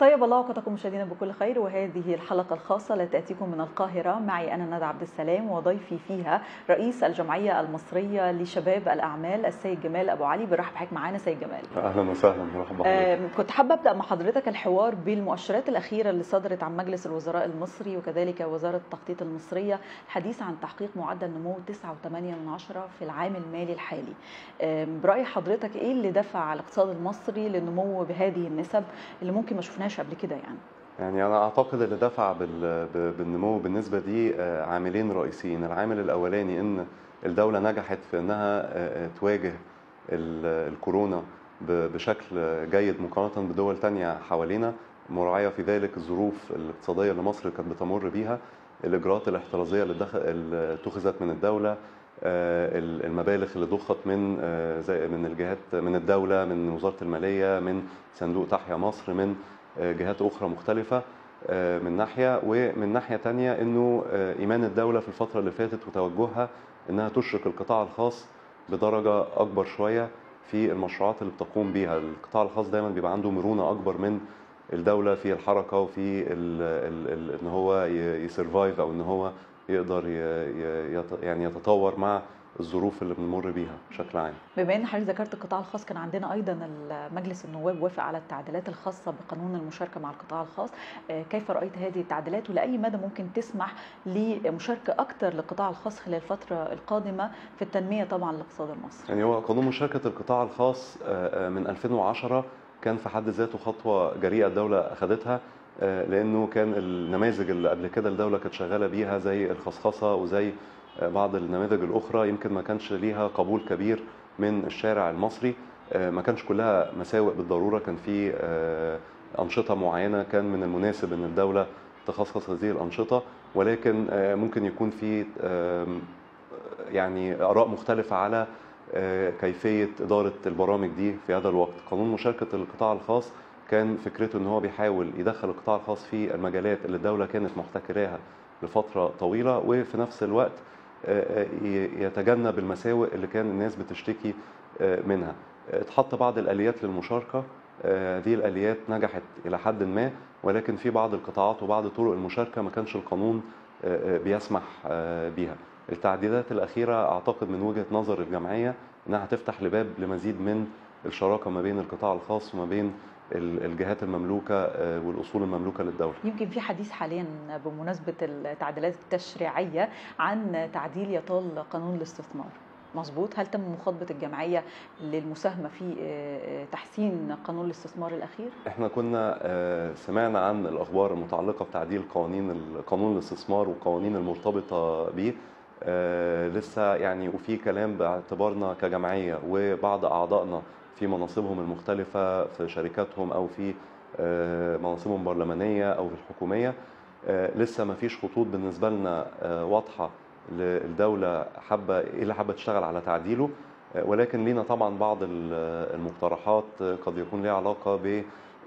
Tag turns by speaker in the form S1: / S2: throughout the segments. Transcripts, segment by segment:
S1: طيب الله اوقاتكم مشاهدينا بكل خير وهذه الحلقه الخاصه التي تاتيكم من القاهره معي انا ندى عبد السلام وضيفي فيها رئيس الجمعيه المصريه لشباب الاعمال السيد جمال ابو علي برحب بحضرتك معانا سيد جمال
S2: اهلا وسهلا مرحبا
S1: آه كنت حابه ابدا مع حضرتك الحوار بالمؤشرات الاخيره اللي صدرت عن مجلس الوزراء المصري وكذلك وزاره التخطيط المصريه الحديث عن تحقيق معدل نمو 9.8 في العام المالي الحالي آه براي حضرتك ايه اللي دفع الاقتصاد المصري للنمو بهذه النسب اللي ممكن ما شفناهاش قبل كده يعني
S2: يعني انا اعتقد اللي دفع بالنمو بالنسبه دي عاملين رئيسيين العامل الاولاني ان الدوله نجحت في انها تواجه الكورونا بشكل جيد مقارنه بدول تانية حوالينا مراعيه في ذلك الظروف الاقتصاديه اللي مصر كانت بتمر بيها الاجراءات الاحترازيه اللي, دخل اللي اتخذت من الدوله المبالغ اللي ضخت من زي من الجهات من الدوله من وزاره الماليه من صندوق تحيا مصر من جهات اخرى مختلفه من ناحيه ومن ناحيه تانية انه ايمان الدوله في الفتره اللي فاتت وتوجهها انها تشرك القطاع الخاص بدرجه اكبر شويه في المشروعات اللي بتقوم بيها القطاع الخاص دايما بيبقى عنده مرونه اكبر من الدوله في الحركه وفي ال ال ال ان هو يسرفايف او ان هو يقدر يعني يتطور مع الظروف اللي بنمر بيها بشكل عام.
S1: بما ان حضرتك ذكرت القطاع الخاص كان عندنا ايضا مجلس النواب وافق على التعديلات الخاصه بقانون المشاركه مع القطاع الخاص، كيف رايت هذه التعديلات ولاي مدى ممكن تسمح لمشاركه اكثر للقطاع الخاص خلال الفتره القادمه في التنميه طبعا للاقتصاد المصري؟
S2: يعني هو قانون مشاركه القطاع الخاص من 2010 كان في حد ذاته خطوه جريئه الدوله اخذتها لانه كان النماذج اللي قبل كده الدوله كانت شغاله بيها زي الخصخصه وزي بعض النماذج الاخرى يمكن ما كانش ليها قبول كبير من الشارع المصري ما كانش كلها مساوئ بالضروره كان في انشطه معينه كان من المناسب ان الدوله تخصص هذه الانشطه ولكن ممكن يكون في يعني اراء مختلفه على كيفيه اداره البرامج دي في هذا الوقت قانون مشاركه القطاع الخاص كان فكرته ان هو بيحاول يدخل القطاع الخاص في المجالات اللي الدوله كانت محتكراها لفتره طويله وفي نفس الوقت يتجنب المساوئ اللي كان الناس بتشتكي منها اتحط بعض الاليات للمشاركه هذه الاليات نجحت الى حد ما ولكن في بعض القطاعات وبعض طرق المشاركه ما كانش القانون بيسمح بيها التعديلات الاخيره اعتقد من وجهه نظر الجمعيه انها هتفتح لباب لمزيد من الشراكه ما بين القطاع الخاص وما بين الجهات المملوكه والاصول المملوكه للدوله.
S1: يمكن في حديث حاليا بمناسبه التعديلات التشريعيه عن تعديل يطال قانون الاستثمار. مظبوط هل تم مخاطبه الجمعيه للمساهمه في تحسين قانون الاستثمار الاخير؟
S2: احنا كنا سمعنا عن الاخبار المتعلقه بتعديل قوانين قانون الاستثمار والقوانين المرتبطه به لسه يعني وفي كلام باعتبارنا كجمعيه وبعض اعضائنا في مناصبهم المختلفة في شركاتهم أو في مناصبهم البرلمانية أو في الحكومية لسه ما فيش خطوط بالنسبة لنا واضحة للدولة حابة إيه اللي حابة تشتغل على تعديله ولكن لينا طبعا بعض المقترحات قد يكون لها علاقة ب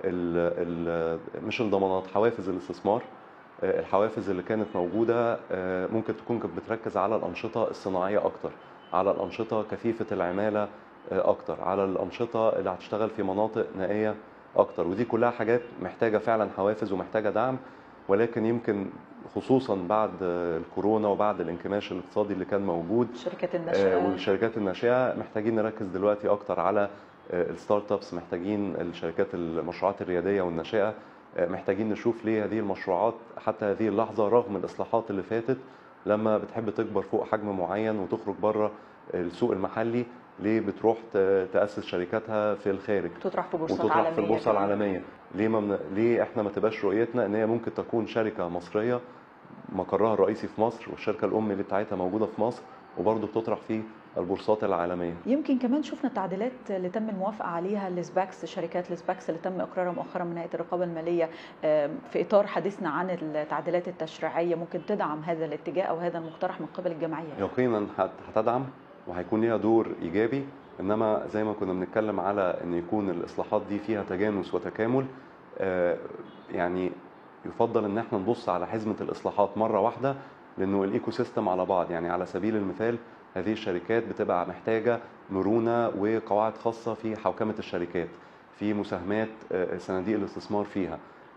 S2: مش الضمانات حوافز الاستثمار الحوافز اللي كانت موجودة ممكن تكون كانت بتركز على الأنشطة الصناعية أكتر على الأنشطة كثيفة العمالة اكتر على الانشطه اللي هتشتغل في مناطق نائيه اكتر ودي كلها حاجات محتاجه فعلا حوافز ومحتاجه دعم ولكن يمكن خصوصا بعد الكورونا وبعد الانكماش الاقتصادي اللي كان موجود
S1: شركات الناشئه
S2: والشركات الناشئه محتاجين نركز دلوقتي اكتر على الستارت ابس محتاجين الشركات المشروعات الرياديه والناشئه محتاجين نشوف ليه هذه المشروعات حتى هذه اللحظه رغم الاصلاحات اللي فاتت لما بتحب تكبر فوق حجم معين وتخرج بره السوق المحلي ليه بتروح تاسس شركاتها في الخارج
S1: تطرح في بورصات
S2: وتطرح
S1: عالميه
S2: في البورصه العالميه ليه ما من... ليه احنا ما تبقاش رؤيتنا ان هي ممكن تكون شركه مصريه مقرها الرئيسي في مصر والشركه الام اللي بتاعتها موجوده في مصر وبرضه بتطرح في البورصات العالميه
S1: يمكن كمان شفنا التعديلات اللي تم الموافقه عليها السباكس شركات السباكس اللي تم اقرارها مؤخرا من هيئه الرقابه الماليه في اطار حديثنا عن التعديلات التشريعيه ممكن تدعم هذا الاتجاه او هذا المقترح من قبل الجمعيه
S2: يقينا هتدعم وهيكون ليها دور ايجابي انما زي ما كنا بنتكلم على ان يكون الاصلاحات دي فيها تجانس وتكامل يعني يفضل ان احنا نبص على حزمه الاصلاحات مره واحده لانه الايكو سيستم على بعض يعني على سبيل المثال هذه الشركات بتبقى محتاجه مرونه وقواعد خاصه في حوكمه الشركات في مساهمات صناديق الاستثمار فيها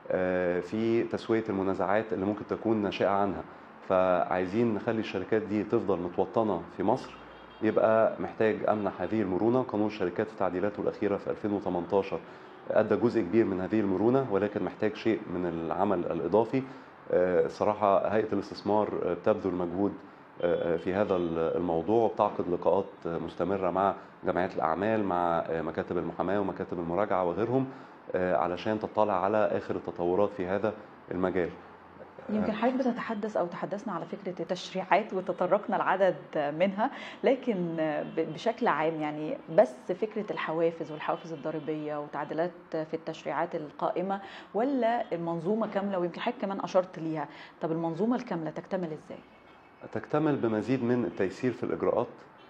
S2: آه، في تسويه المنازعات اللي ممكن تكون ناشئه عنها فعايزين نخلي الشركات دي تفضل متوطنه في مصر يبقى محتاج امنح هذه المرونه قانون الشركات في تعديلاته الاخيره في 2018 ادى جزء كبير من هذه المرونه ولكن محتاج شيء من العمل الاضافي آه، صراحه هيئه الاستثمار آه، بتبذل مجهود آه، في هذا الموضوع وبتعقد لقاءات مستمره مع جمعيات الاعمال مع مكاتب المحاماه ومكاتب المراجعه وغيرهم علشان تطلع على اخر التطورات في هذا المجال
S1: يمكن حضرتك بتتحدث او تحدثنا على فكره التشريعات وتطرقنا العدد منها لكن بشكل عام يعني بس فكره الحوافز والحوافز الضريبيه وتعديلات في التشريعات القائمه ولا المنظومه كامله ويمكن حضرتك كمان اشرت ليها طب المنظومه الكامله تكتمل ازاي؟
S2: تكتمل بمزيد من التيسير في الاجراءات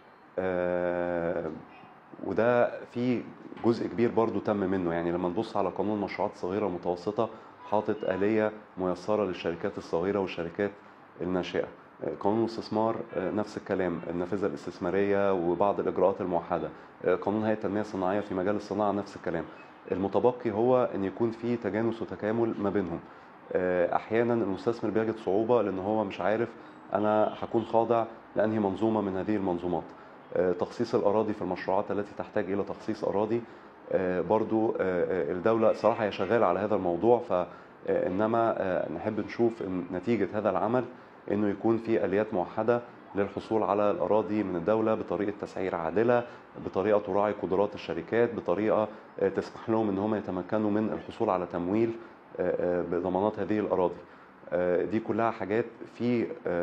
S2: آه وده في جزء كبير برضو تم منه يعني لما نبص على قانون مشروعات صغيره ومتوسطه حاطط آلية ميسرة للشركات الصغيرة والشركات الناشئة قانون الاستثمار نفس الكلام النافذة الاستثمارية وبعض الإجراءات الموحدة قانون هيئة التنمية الصناعية في مجال الصناعة نفس الكلام المتبقي هو أن يكون في تجانس وتكامل ما بينهم أحيانا المستثمر بيجد صعوبة لأن هو مش عارف أنا هكون خاضع لأنهي منظومة من هذه المنظومات تخصيص الأراضي في المشروعات التي تحتاج إلى تخصيص أراضي آه، برضو آه، آه، الدولة صراحة هي شغالة على هذا الموضوع فإنما نحب نشوف نتيجة هذا العمل إنه يكون في آليات موحدة للحصول على الأراضي من الدولة بطريقة تسعير عادلة بطريقة تراعي قدرات الشركات بطريقة تسمح لهم إن هم يتمكنوا من الحصول على تمويل بضمانات هذه الأراضي دي كلها حاجات في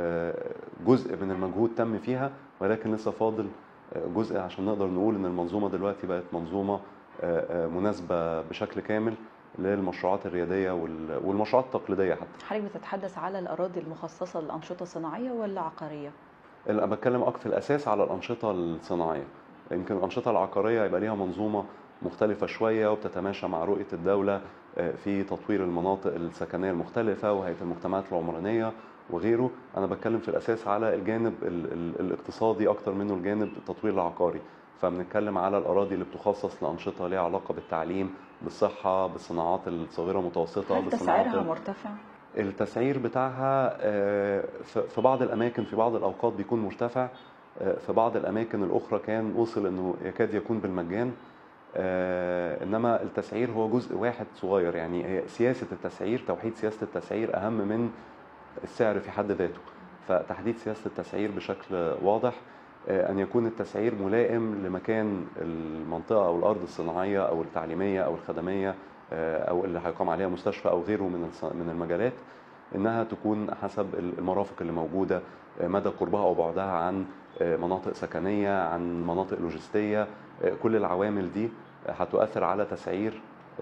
S2: جزء من المجهود تم فيها ولكن لسه فاضل جزء عشان نقدر نقول ان المنظومه دلوقتي بقت منظومه آه، آه، مناسبه بشكل كامل للمشروعات الرياديه والمشروعات التقليديه حتى.
S1: حضرتك بتتحدث على الاراضي المخصصه للانشطه صناعيه ولا عقاريه؟
S2: انا بتكلم اكتر في الاساس على الانشطه الصناعيه. يمكن الانشطه العقاريه يبقى ليها منظومه مختلفة شوية وبتتماشى مع رؤية الدولة آه، في تطوير المناطق السكنية المختلفة وهيئة المجتمعات العمرانية وغيره أنا بتكلم في الأساس على الجانب الاقتصادي أكتر منه الجانب التطوير العقاري فبنتكلم على الاراضي اللي بتخصص لانشطه ليها علاقه بالتعليم بالصحه بالصناعات الصغيره والمتوسطه
S1: هل تسعيرها مرتفع؟
S2: التسعير بتاعها آه، في بعض الاماكن في بعض الاوقات بيكون مرتفع آه، في بعض الاماكن الاخرى كان وصل انه يكاد يكون بالمجان آه، انما التسعير هو جزء واحد صغير يعني سياسه التسعير توحيد سياسه التسعير اهم من السعر في حد ذاته فتحديد سياسه التسعير بشكل واضح آه، ان يكون التسعير ملائم لمكان المنطقه او الارض الصناعيه او التعليميه او الخدميه آه، او اللي هيقام عليها مستشفى او غيره من من المجالات انها تكون حسب المرافق اللي موجوده آه، مدى قربها او بعدها عن مناطق سكنيه عن مناطق لوجستيه كل العوامل دي هتؤثر على تسعير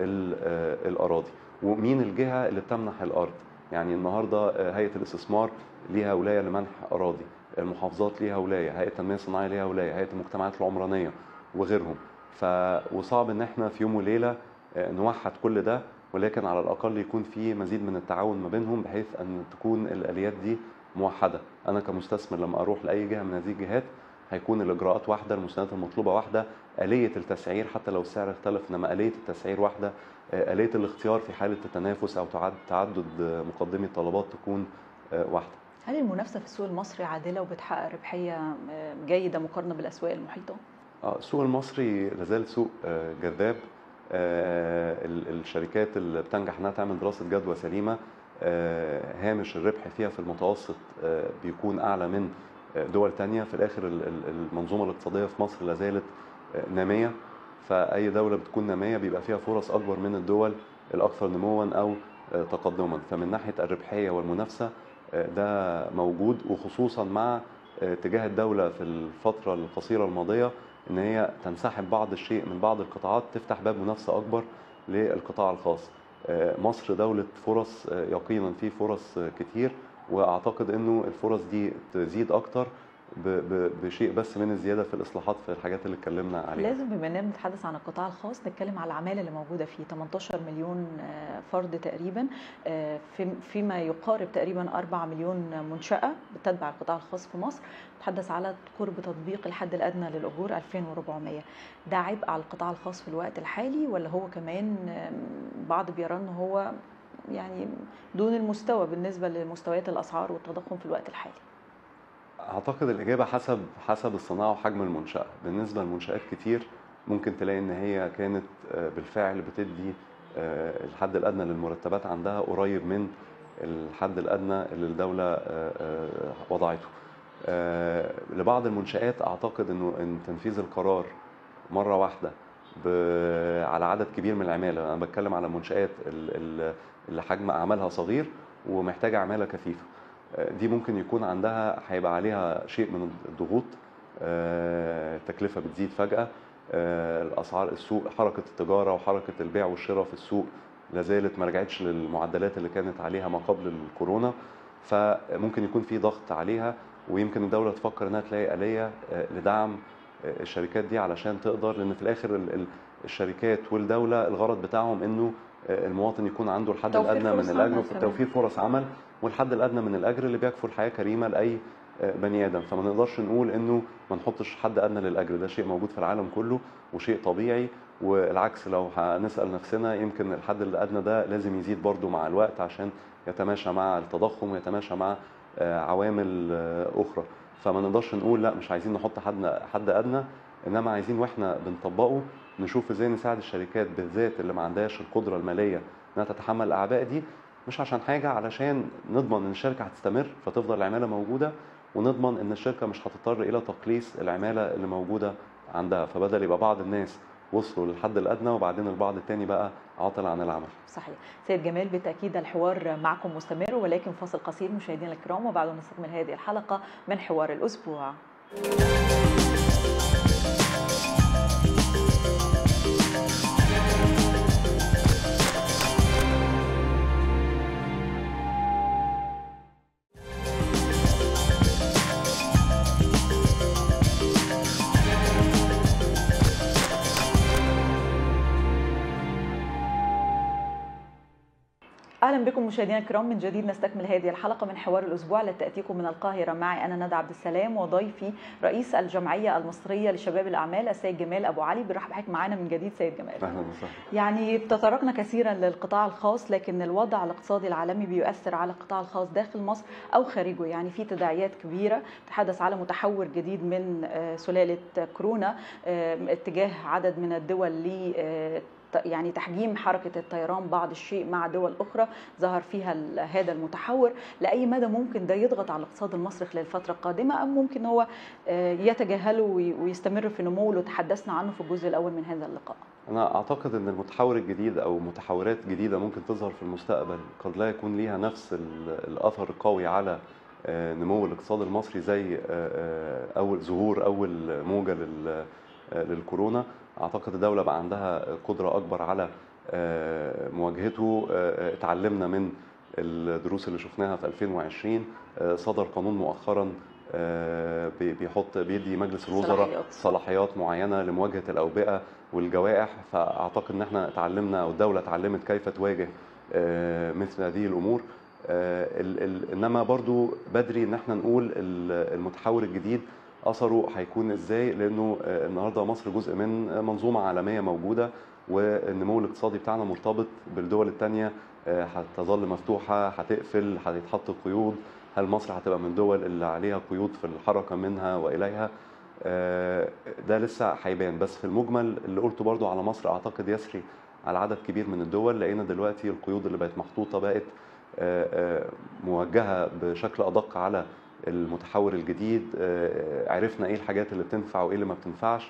S2: الاراضي ومين الجهه اللي بتمنح الارض يعني النهارده هيئه الاستثمار ليها ولايه لمنح اراضي المحافظات ليها ولايه هيئه التنميه الصناعيه ليها ولايه هيئه المجتمعات العمرانيه وغيرهم ف وصعب ان احنا في يوم وليله آه، نوحد كل ده ولكن على الاقل يكون في مزيد من التعاون ما بينهم بحيث ان تكون الاليات دي موحده انا كمستثمر لما اروح لاي جهه من هذه الجهات هيكون الاجراءات واحده المستندات المطلوبه واحده اليه التسعير حتى لو السعر اختلف انما اليه التسعير واحده آه، اليه الاختيار في حاله التنافس او تعدد مقدمي الطلبات تكون آه، واحده
S1: هل المنافسه في السوق المصري عادله وبتحقق ربحيه آه، جيده مقارنه بالاسواق المحيطه؟
S2: اه السوق المصري لازال سوق آه، جذاب آه، الشركات اللي بتنجح انها تعمل دراسه جدوى سليمه هامش الربح فيها في المتوسط بيكون اعلى من دول تانية في الاخر المنظومه الاقتصاديه في مصر لازالت ناميه فاي دوله بتكون ناميه بيبقى فيها فرص اكبر من الدول الاكثر نموا او تقدما فمن ناحيه الربحيه والمنافسه ده موجود وخصوصا مع اتجاه الدولة في الفترة القصيرة الماضية ان هي تنسحب بعض الشيء من بعض القطاعات تفتح باب منافسة اكبر للقطاع الخاص مصر دولة فرص يقينا في فرص كتير واعتقد انه الفرص دي تزيد اكتر بشيء بس من الزياده في الاصلاحات في الحاجات اللي اتكلمنا عليها
S1: لازم بما اننا بنتحدث عن القطاع الخاص نتكلم على العماله اللي موجوده فيه 18 مليون آه، فرد تقريبا آه، فيما يقارب تقريبا 4 مليون منشاه بتتبع القطاع الخاص في مصر نتحدث على قرب تطبيق الحد الادنى للاجور 2400 ده عبء على القطاع الخاص في الوقت الحالي ولا هو كمان بعض بيرى ان هو يعني دون المستوى بالنسبه لمستويات الاسعار والتضخم في الوقت الحالي
S2: اعتقد الاجابه حسب حسب الصناعه وحجم المنشاه بالنسبه لمنشات كتير ممكن تلاقي ان هي كانت بالفعل بتدي الحد الادنى للمرتبات عندها قريب من الحد الادنى اللي الدوله وضعته لبعض المنشات اعتقد انه ان تنفيذ القرار مره واحده على عدد كبير من العماله انا بتكلم على المنشات اللي حجم اعمالها صغير ومحتاجه عماله كثيفه دي ممكن يكون عندها هيبقى عليها شيء من الضغوط التكلفه بتزيد فجاه الاسعار السوق حركه التجاره وحركه البيع والشراء في السوق لازالت ما رجعتش للمعدلات اللي كانت عليها ما قبل الكورونا فممكن يكون في ضغط عليها ويمكن الدوله تفكر انها تلاقي اليه لدعم الشركات دي علشان تقدر لان في الاخر الشركات والدوله الغرض بتاعهم انه المواطن يكون عنده الحد الادنى من الاجر في توفير فرص عمل والحد الادنى من الاجر اللي بيكفل حياه كريمه لاي بني ادم فما نقدرش نقول انه ما نحطش حد ادنى للاجر ده شيء موجود في العالم كله وشيء طبيعي والعكس لو هنسال نفسنا يمكن الحد الادنى ده لازم يزيد برضو مع الوقت عشان يتماشى مع التضخم ويتماشى مع عوامل اخرى فما نقدرش نقول لا مش عايزين نحط حد حد ادنى انما عايزين واحنا بنطبقه نشوف ازاي نساعد الشركات بالذات اللي ما عندهاش القدره الماليه انها تتحمل الاعباء دي مش عشان حاجه علشان نضمن ان الشركه هتستمر فتفضل العماله موجوده ونضمن ان الشركه مش هتضطر الى تقليص العماله اللي موجوده عندها فبدل يبقى بعض الناس وصلوا للحد الادنى وبعدين البعض الثاني بقى عاطل عن العمل.
S1: صحيح. سيد جمال بالتاكيد الحوار معكم مستمر ولكن فاصل قصير مشاهدينا الكرام وبعد نستكمل هذه الحلقه من حوار الاسبوع. اهلا بكم مشاهدينا الكرام من جديد نستكمل هذه الحلقه من حوار الاسبوع التي تاتيكم من القاهره معي انا ندى عبد السلام وضيفي رئيس الجمعيه المصريه لشباب الاعمال السيد جمال ابو علي بنرحب بحضرتك معانا من جديد سيد جمال
S2: اهلا وسهلا
S1: يعني تطرقنا كثيرا للقطاع الخاص لكن الوضع الاقتصادي العالمي بيؤثر على القطاع الخاص داخل مصر او خارجه يعني في تداعيات كبيره تحدث على متحور جديد من سلاله كورونا اتجاه عدد من الدول ل يعني تحجيم حركة الطيران بعض الشيء مع دول أخرى ظهر فيها هذا المتحور لأي مدى ممكن ده يضغط على الاقتصاد المصري خلال الفترة القادمة أم ممكن هو يتجاهله ويستمر في نموه اللي تحدثنا عنه في الجزء الأول من هذا اللقاء
S2: أنا أعتقد أن المتحور الجديد أو متحورات جديدة ممكن تظهر في المستقبل قد لا يكون ليها نفس الأثر القوي على نمو الاقتصاد المصري زي أول ظهور أول موجة للكورونا اعتقد الدوله بقى عندها قدره اكبر على مواجهته اتعلمنا من الدروس اللي شفناها في 2020 صدر قانون مؤخرا بيحط بيدي مجلس الوزراء
S1: صلاحيات.
S2: صلاحيات معينه لمواجهه الاوبئه والجوائح فاعتقد ان احنا اتعلمنا او الدوله اتعلمت كيف تواجه مثل هذه الامور انما برضو بدري ان احنا نقول المتحور الجديد اثره هيكون ازاي لانه النهارده مصر جزء من منظومه عالميه موجوده والنمو الاقتصادي بتاعنا مرتبط بالدول الثانيه هتظل مفتوحه هتقفل هيتحط قيود هل مصر هتبقى من الدول اللي عليها قيود في الحركه منها واليها ده لسه هيبان بس في المجمل اللي قلته برضو على مصر اعتقد يسري على عدد كبير من الدول لقينا دلوقتي القيود اللي بقت محطوطه بقت موجهه بشكل ادق على المتحور الجديد عرفنا ايه الحاجات اللي بتنفع وايه اللي ما بتنفعش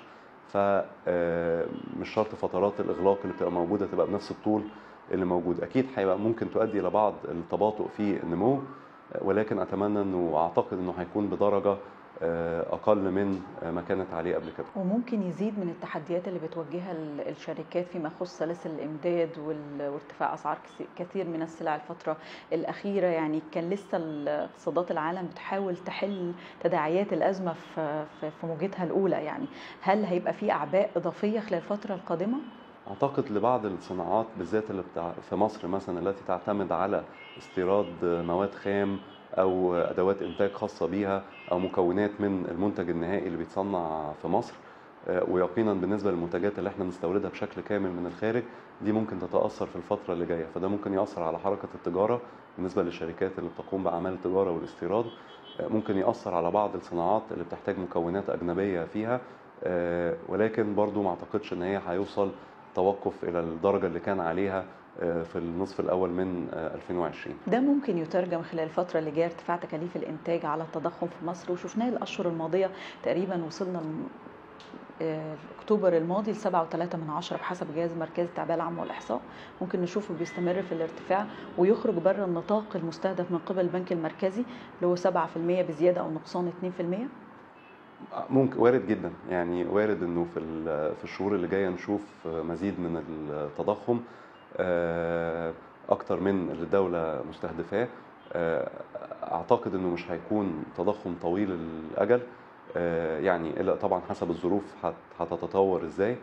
S2: فمش شرط فترات الاغلاق اللي بتبقى موجوده تبقى بنفس الطول اللي موجود اكيد هيبقى ممكن تؤدي الى بعض التباطؤ في النمو ولكن اتمنى انه واعتقد انه هيكون بدرجه اقل من ما كانت عليه قبل كده
S1: وممكن يزيد من التحديات اللي بتواجهها الشركات فيما يخص سلاسل الامداد وارتفاع اسعار كثير من السلع الفتره الاخيره يعني كان لسه اقتصادات العالم بتحاول تحل تداعيات الازمه في في موجتها الاولى يعني هل هيبقى في اعباء اضافيه خلال الفتره القادمه؟
S2: اعتقد لبعض الصناعات بالذات اللي بتاع في مصر مثلا التي تعتمد على استيراد مواد خام او ادوات انتاج خاصه بيها او مكونات من المنتج النهائي اللي بيتصنع في مصر آه، ويقينا بالنسبه للمنتجات اللي احنا بنستوردها بشكل كامل من الخارج دي ممكن تتاثر في الفتره اللي جايه فده ممكن ياثر على حركه التجاره بالنسبه للشركات اللي بتقوم باعمال التجاره والاستيراد آه، ممكن ياثر على بعض الصناعات اللي بتحتاج مكونات اجنبيه فيها آه، ولكن برضو ما اعتقدش ان هي هيوصل توقف الى الدرجه اللي كان عليها آه، في النصف الاول من آه، 2020
S1: ده ممكن يترجم خلال الفترة اللي جاية ارتفاع تكاليف الإنتاج على التضخم في مصر وشفناه الأشهر الماضية تقريبا وصلنا الم- آه، أكتوبر الماضي ل 7.3 من عشرة بحسب جهاز مركز التعبئة العامة والإحصاء ممكن نشوفه بيستمر في الارتفاع ويخرج بره النطاق المستهدف من قبل البنك المركزي اللي هو 7% بزيادة أو نقصان 2%
S2: ممكن وارد جدا يعني وارد انه في ال- في الشهور اللي جايه نشوف مزيد من التضخم آه، اكتر من اللي الدوله مستهدفاه آه، اعتقد انه مش هيكون تضخم طويل الاجل آه، يعني الا طبعا حسب الظروف هت- هتتطور ازاي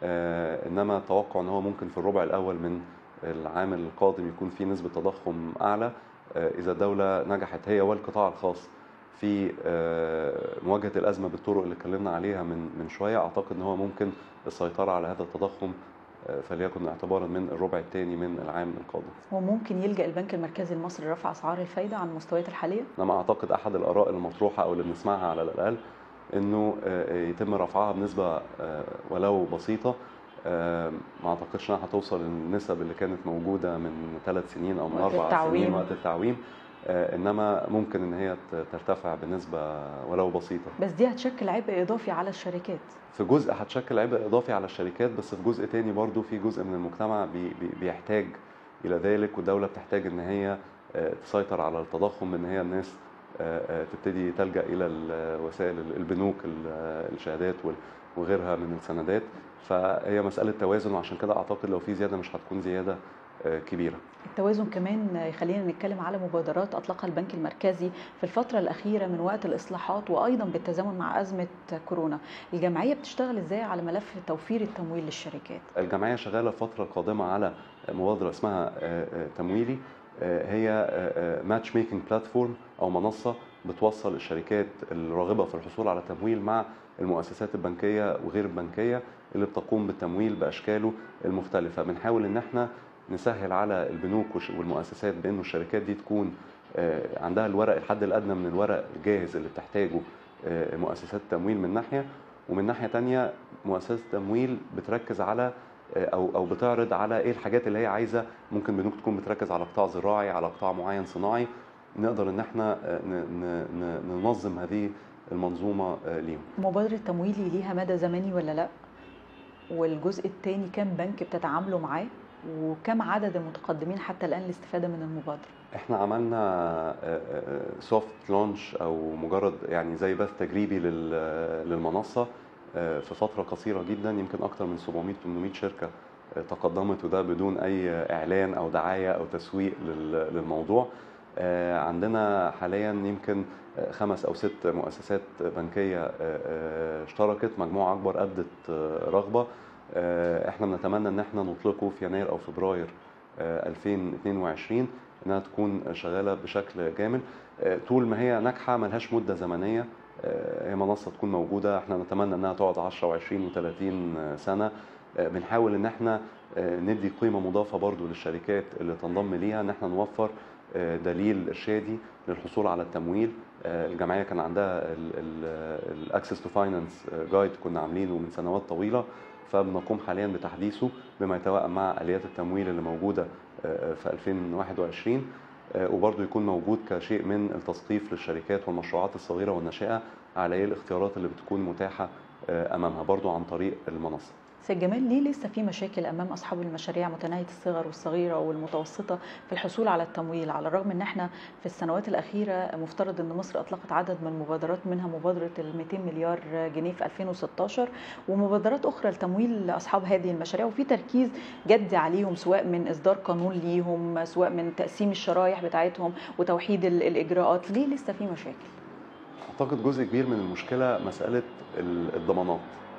S2: آه، انما اتوقع ان هو ممكن في الربع الاول من العام القادم يكون في نسبه تضخم اعلى آه، اذا الدوله نجحت هي والقطاع الخاص في آه، مواجهه الازمه بالطرق اللي اتكلمنا عليها من من شويه اعتقد ان هو ممكن السيطره على هذا التضخم آه، فليكن اعتبارا من الربع الثاني من العام القادم
S1: وممكن يلجأ البنك المركزي المصري لرفع أسعار الفايدة عن المستويات الحالية
S2: انما اعتقد احد الاراء المطروحه او اللي بنسمعها على الاقل انه آه، يتم رفعها بنسبه آه، ولو بسيطه آه، ما اعتقدش انها هتوصل للنسب اللي كانت موجوده من ثلاث سنين او من
S1: وقت
S2: اربع
S1: التعويم.
S2: سنين وقت التعويم آه، انما ممكن ان هي ت- ترتفع بنسبه ولو بسيطه
S1: بس دي هتشكل عبء إضافي على الشركات
S2: في جزء هتشكل عبء اضافي على الشركات بس في جزء تاني برضو في جزء من المجتمع بي بي بيحتاج الى ذلك والدوله بتحتاج ان هي آه، تسيطر على التضخم ان هي الناس آه، آه، تبتدي تلجا الى ال- وسائل ال- البنوك ال- الشهادات وال- وغيرها من السندات فهي مساله توازن وعشان كده اعتقد لو في زياده مش هتكون زياده آه، كبيره
S1: التوازن كمان يخلينا نتكلم على مبادرات أطلقها البنك المركزي في الفترة الأخيرة من وقت الإصلاحات وأيضا بالتزامن مع أزمة كورونا الجمعية بتشتغل إزاي على ملف توفير التمويل للشركات
S2: الجمعيه شغاله فتره قادمه على مبادره اسمها آه، آه، تمويلي آه، هي ماتش ميكنج بلاتفورم او منصه بتوصل الشركات الراغبه في الحصول على تمويل مع المؤسسات البنكيه وغير البنكيه اللي بتقوم بالتمويل باشكاله المختلفه بنحاول ان احنا نسهل على البنوك والش- والمؤسسات بانه الشركات دي تكون آه، عندها الورق الحد الادنى من الورق الجاهز اللي بتحتاجه آه، مؤسسات التمويل من ناحيه ومن ناحيه تانية مؤسسات التمويل بتركز على او او بتعرض على ايه الحاجات اللي هي عايزه ممكن بنوك تكون بتركز على قطاع زراعي على قطاع معين صناعي نقدر ان احنا آه، ن- ن- ن- ننظم هذه المنظومه آه، ليهم
S1: مبادرة تمويلي ليها مدى زمني ولا لا والجزء الثاني كم بنك بتتعاملوا معاه وكم عدد المتقدمين حتى الآن للاستفادة من المبادرة
S2: احنا عملنا سوفت لونش او مجرد يعني زي بث تجريبي لل- للمنصه آه، في فتره قصيره جدا يمكن اكثر من 700 800 شركه آه، تقدمت وده بدون اي اعلان او دعايه او تسويق لل- للموضوع آه، عندنا حاليا يمكن آه، خمس او ست مؤسسات بنكيه آه، آه، اشتركت مجموعه اكبر ابدت آه، رغبه آه، احنا بنتمنى ان احنا نطلقه في يناير او فبراير آه، 2022 انها تكون شغاله بشكل جامد آه، طول ما هي ناجحه ملهاش مده زمنيه آه، هي منصه تكون موجوده احنا نتمنى انها تقعد 10 و20 و30 سنه آه، بنحاول ان احنا آه، ندي قيمه مضافه برضو للشركات اللي تنضم ليها ان احنا نوفر آه، دليل ارشادي للحصول على التمويل آه، الجمعيه كان عندها الاكسس تو فاينانس جايد كنا عاملينه من سنوات طويله فبنقوم حاليا بتحديثه بما يتوائم مع اليات التمويل اللي موجوده آه، في 2021 آه، وبرضه يكون موجود كشيء من التثقيف للشركات والمشروعات الصغيره والناشئه على ايه الاختيارات اللي بتكون متاحه آه، امامها برضه عن طريق المنصه
S1: سيد جمال ليه لسه في مشاكل امام اصحاب المشاريع متناهيه الصغر والصغيره والمتوسطه في الحصول على التمويل على الرغم ان احنا في السنوات الاخيره مفترض ان مصر اطلقت عدد من المبادرات منها مبادره ال 200 مليار جنيه في 2016 ومبادرات اخرى لتمويل اصحاب هذه المشاريع وفي تركيز جدي عليهم سواء من اصدار قانون ليهم سواء من تقسيم الشرايح بتاعتهم وتوحيد ال- الاجراءات ليه لسه في مشاكل
S2: اعتقد جزء كبير من المشكله مساله ال- الضمانات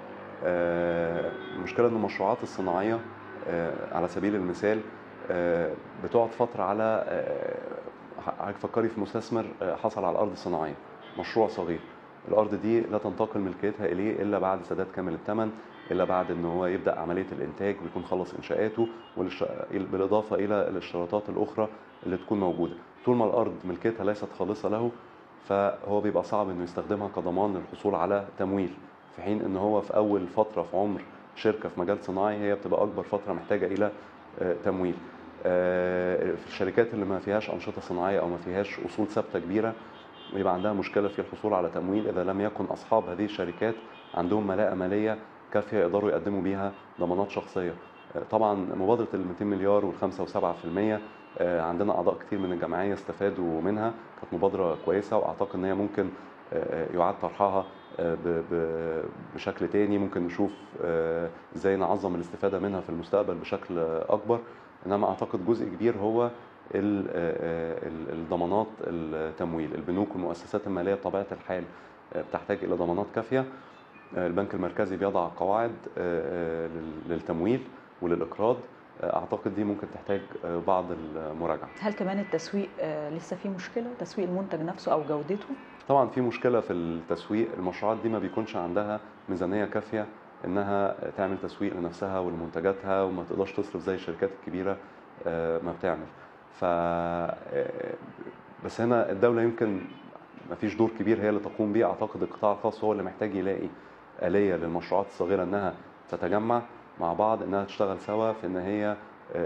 S2: آه، المشكله ان المشروعات الصناعيه آه، على سبيل المثال آه، بتقعد فتره على آه، حضرتك فكري في مستثمر آه، حصل على الارض الصناعيه مشروع صغير الارض دي لا تنتقل ملكيتها اليه الا بعد سداد كامل الثمن الا بعد ان هو يبدا عمليه الانتاج ويكون خلص انشاءاته بالاضافه الى الاشتراطات الاخرى اللي تكون موجوده طول ما الارض ملكيتها ليست خالصه له فهو بيبقى صعب انه يستخدمها كضمان للحصول على تمويل في حين ان هو في اول فتره في عمر شركه في مجال صناعي هي بتبقى اكبر فتره محتاجه الى تمويل في الشركات اللي ما فيهاش انشطه صناعيه او ما فيهاش اصول ثابته كبيره بيبقى عندها مشكله في الحصول على تمويل اذا لم يكن اصحاب هذه الشركات عندهم ملاءه ماليه كافيه يقدروا يقدموا بيها ضمانات شخصيه طبعا مبادره ال 200 مليار وال 5 و7% عندنا اعضاء كتير من الجمعيه استفادوا منها كانت مبادره كويسه واعتقد ان هي ممكن يعاد طرحها بشكل تاني ممكن نشوف ازاي نعظم الاستفاده منها في المستقبل بشكل اكبر انما اعتقد جزء كبير هو الضمانات التمويل البنوك والمؤسسات الماليه بطبيعه الحال بتحتاج الى ضمانات كافيه البنك المركزي بيضع قواعد للتمويل وللاقراض اعتقد دي ممكن تحتاج بعض المراجعه
S1: هل كمان التسويق لسه في مشكله تسويق المنتج نفسه او جودته
S2: طبعا في مشكله في التسويق المشروعات دي ما بيكونش عندها ميزانيه كافيه انها تعمل تسويق لنفسها ولمنتجاتها وما تقدرش تصرف زي الشركات الكبيره ما بتعمل ف بس هنا الدوله يمكن ما فيش دور كبير هي اللي تقوم بيه اعتقد القطاع الخاص هو اللي محتاج يلاقي اليه للمشروعات الصغيره انها تتجمع مع بعض انها تشتغل سوا في ان هي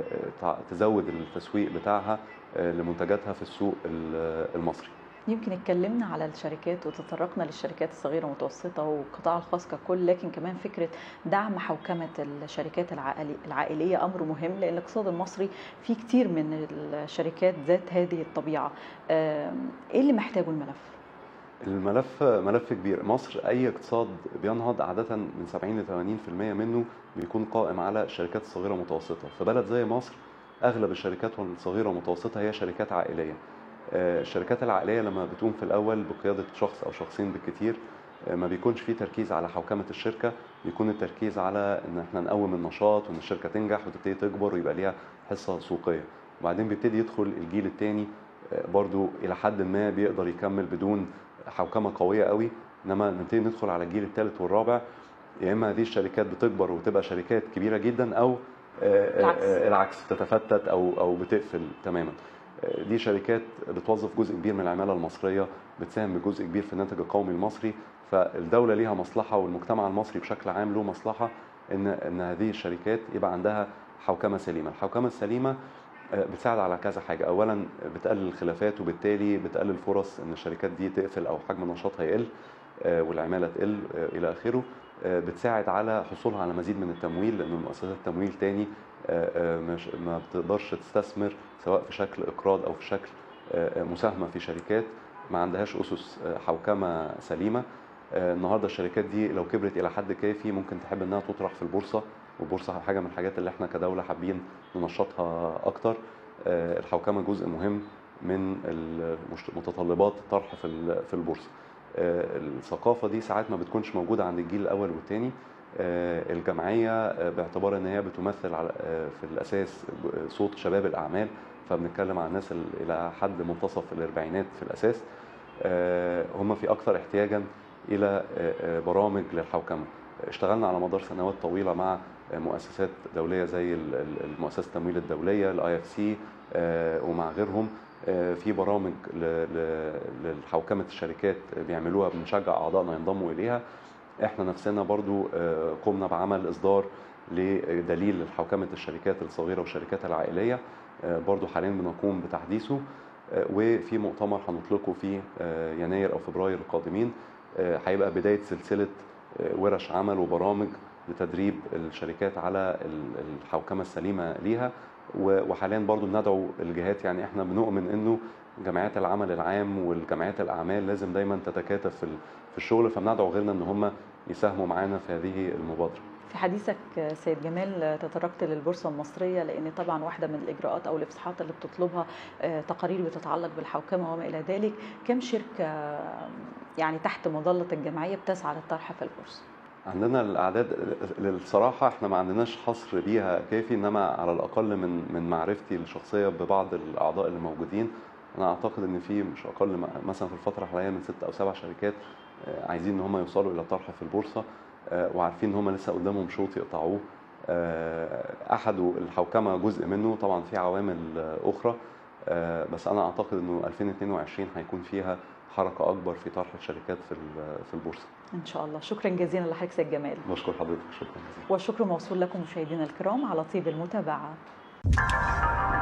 S2: تزود التسويق بتاعها لمنتجاتها في السوق المصري
S1: يمكن اتكلمنا على الشركات وتطرقنا للشركات الصغيرة والمتوسطة والقطاع الخاص ككل لكن كمان فكرة دعم حوكمة الشركات العائلية أمر مهم لأن الاقتصاد المصري فيه كتير من الشركات ذات هذه الطبيعة إيه اللي محتاجه الملف؟
S2: الملف ملف كبير مصر اي اقتصاد بينهض عاده من 70 ل 80% منه بيكون قائم على الشركات الصغيره والمتوسطه في بلد زي مصر اغلب الشركات الصغيره والمتوسطه هي شركات عائليه الشركات العائليه لما بتقوم في الاول بقياده شخص او شخصين بالكثير ما بيكونش فيه تركيز على حوكمه الشركه بيكون التركيز على ان احنا نقوم النشاط وان الشركه تنجح وتبتدي تكبر ويبقى ليها حصه سوقيه وبعدين بيبتدي يدخل الجيل الثاني برضو الى حد ما بيقدر يكمل بدون حوكمه قويه قوي انما نبتدي ندخل على الجيل الثالث والرابع يا اما هذه الشركات بتكبر وتبقى شركات كبيره جدا او
S1: العكس.
S2: العكس تتفتت او او بتقفل تماما دي شركات بتوظف جزء كبير من العماله المصريه بتساهم بجزء كبير في الناتج القومي المصري فالدوله ليها مصلحه والمجتمع المصري بشكل عام له مصلحه ان ان هذه الشركات يبقى عندها حوكمه سليمه الحوكمه السليمه بتساعد على كذا حاجه اولا بتقلل الخلافات وبالتالي بتقلل فرص ان الشركات دي تقفل او حجم نشاطها يقل والعماله تقل الى اخره بتساعد على حصولها على مزيد من التمويل لان مؤسسات التمويل تاني مش ما بتقدرش تستثمر سواء في شكل اقراض او في شكل مساهمه في شركات ما عندهاش اسس حوكمه سليمه النهارده الشركات دي لو كبرت الى حد كافي ممكن تحب انها تطرح في البورصه والبورصه حاجه من الحاجات اللي احنا كدوله حابين ننشطها اكتر الحوكمه جزء مهم من متطلبات الطرح في في البورصه الثقافه دي ساعات ما بتكونش موجوده عند الجيل الاول والثاني الجمعيه باعتبار ان هي بتمثل في الاساس صوت شباب الاعمال فبنتكلم عن الناس الى حد منتصف الاربعينات في الاساس هم في اكثر احتياجا الى برامج للحوكمه اشتغلنا على مدار سنوات طويله مع مؤسسات دوليه زي المؤسسه التمويل الدوليه الاي اف سي ومع غيرهم في برامج لحوكمه الشركات بيعملوها بنشجع اعضائنا ينضموا اليها احنا نفسنا برضو قمنا بعمل اصدار لدليل حوكمه الشركات الصغيره والشركات العائليه برضو حاليا بنقوم بتحديثه وفي مؤتمر هنطلقه في يناير او فبراير القادمين هيبقى بدايه سلسله ورش عمل وبرامج لتدريب الشركات على الحوكمه السليمه ليها وحاليا برضو بندعو الجهات يعني احنا بنؤمن انه جمعيات العمل العام والجمعيات الاعمال لازم دايما تتكاتف في في الشغل فبندعو غيرنا ان هم يساهموا معانا في هذه المبادره.
S1: في حديثك سيد جمال تطرقت للبورصه المصريه لان طبعا واحده من الاجراءات او الافصاحات اللي بتطلبها تقارير بتتعلق بالحوكمه وما الى ذلك كم شركه يعني تحت مظله الجمعيه بتسعى للطرح في البورصه؟
S2: عندنا الاعداد للصراحه احنا ما عندناش حصر بيها كافي انما على الاقل من من معرفتي الشخصيه ببعض الاعضاء اللي موجودين انا اعتقد ان في مش اقل مثلا في الفتره الحاليه من ست او سبع شركات آه، عايزين ان هم يوصلوا الى الطرح في البورصه آه، وعارفين ان هم لسه قدامهم شوط يقطعوه آه، احدوا الحوكمه جزء منه طبعا في عوامل آه، اخرى آه، بس انا اعتقد انه 2022 هيكون فيها حركه اكبر في طرح الشركات في ال- في البورصه
S1: ان شاء الله شكرا جزيلا لحضرتك سيد جمال
S2: بشكر حضرتك شكرا جزيلا
S1: والشكر موصول لكم مشاهدينا الكرام على طيب المتابعه